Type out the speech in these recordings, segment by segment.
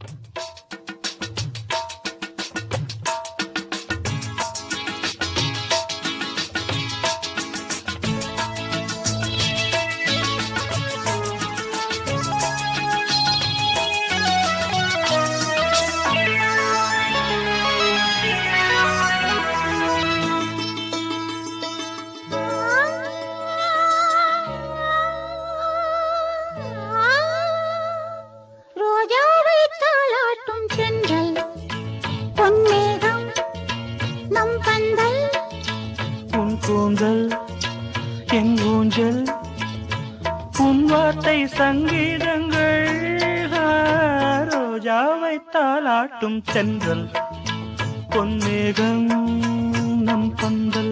ரோஜாவை தாளாட்டும் சென்றல் பொன்மேகம் நம் பந்தல் உன் கூந்தல் என் ஊஞ்சல் உன் வார்த்தை சங்கீதங்கள் ஆ, ரோஜாவை தாளாட்டும் சென்றல் பொன்மேகம் நம் பந்தல்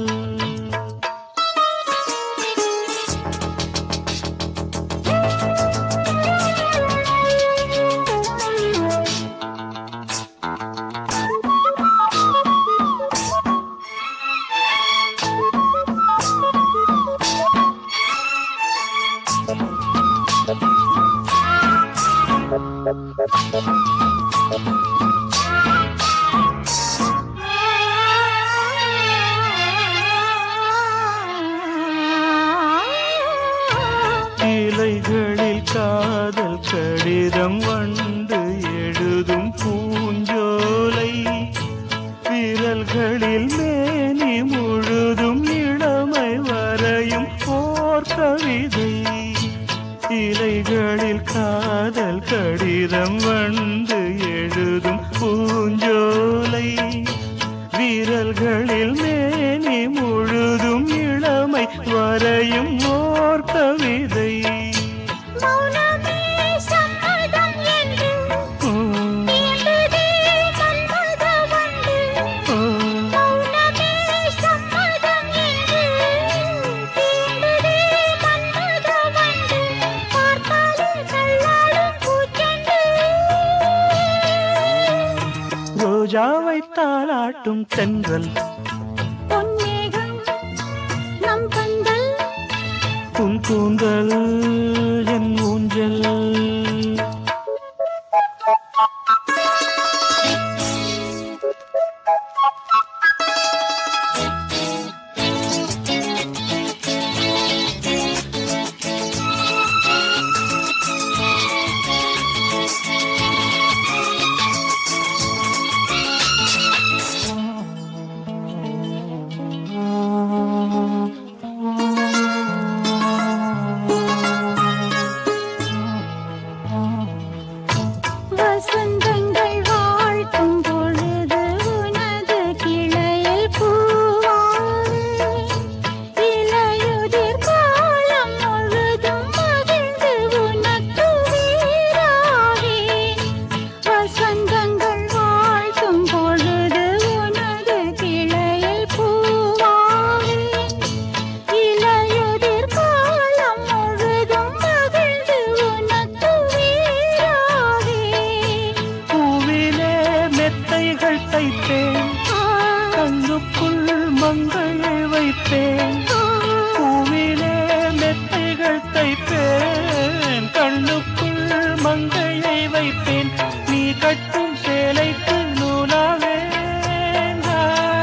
இலைகளில் காதல் கடிதம் வந்து எழுதும் பூஞ்சோலை விரல்களில் மேனி முழுதும் இளமை வரையும் போர் கவிதை இலைகளில் காதல் கடிதம் வந்து எழுதும் பூஞ்சோலை விரல்களில் மேனி முழுதும் இளமை வரையும் ஓர் கவிதை மௌனமே சம்மதம் என்று உம், தீண்டுதே மன்மத வண்டு உம். மௌனமே சம்மதம் என்று தீண்டுதே மன்மத வண்டு பார்த்தாலே தள்ளாடும் பூச்செண்டு ரோஜாவை தாளாட்டும் தென்றல் பொன்மேகம் நம் பந்தல் உன் கூந்தல் என் ஊஞ்சல் வசந்தங்கள் வாழ்த்தும் பொழுது உனது கிளையில் பூவானே இலையுதிர் காலம் முழுதும் மகிழ்ந்து உனக்கு வீராகேன் வசந்தங்கள் வாழ்த்தும் பொழுது உனது கிளையில் பூவானேன் இலையுதிர் காலம் முழுதும் மகிழ்ந்து உனக்கு வீராகேன் பூவிலே மெத்தைகள் தைத்தேன் கண்ணுக்குள் மங்களை வைப்பேன் பூவிலே மெத்தைகள் தைப்பேன் கண்ணுக்குள் மங்கையை வைப்பேன் நீ கட்டும் சேலைக்கு நூலாவேன்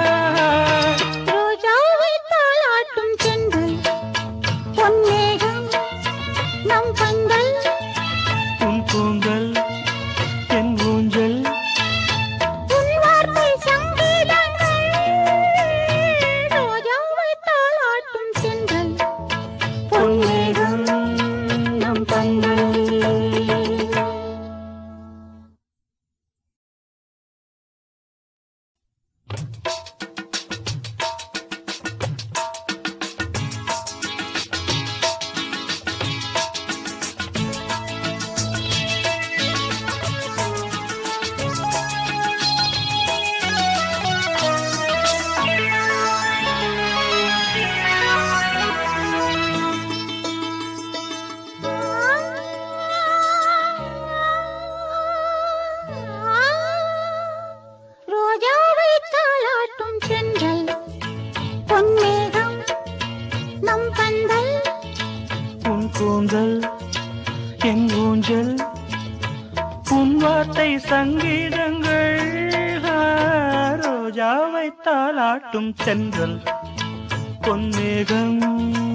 ரோஜாவை தாளாட்டும் சென்றல் பொன்மேகம் நம் பந்தல் உன் கூந்தல் என் ஊஞ்சல் உன் வார்த்தை சங்கீதங்கள் ரோஜாவை தாளாட்டும் சென்றல் பொன்மேகம் நம் பந்தல் வார்த்தை சங்கீதங்கள் ஆ, ரோஜாவை தாளாட்டும் சென்றல் பொன்மேகம்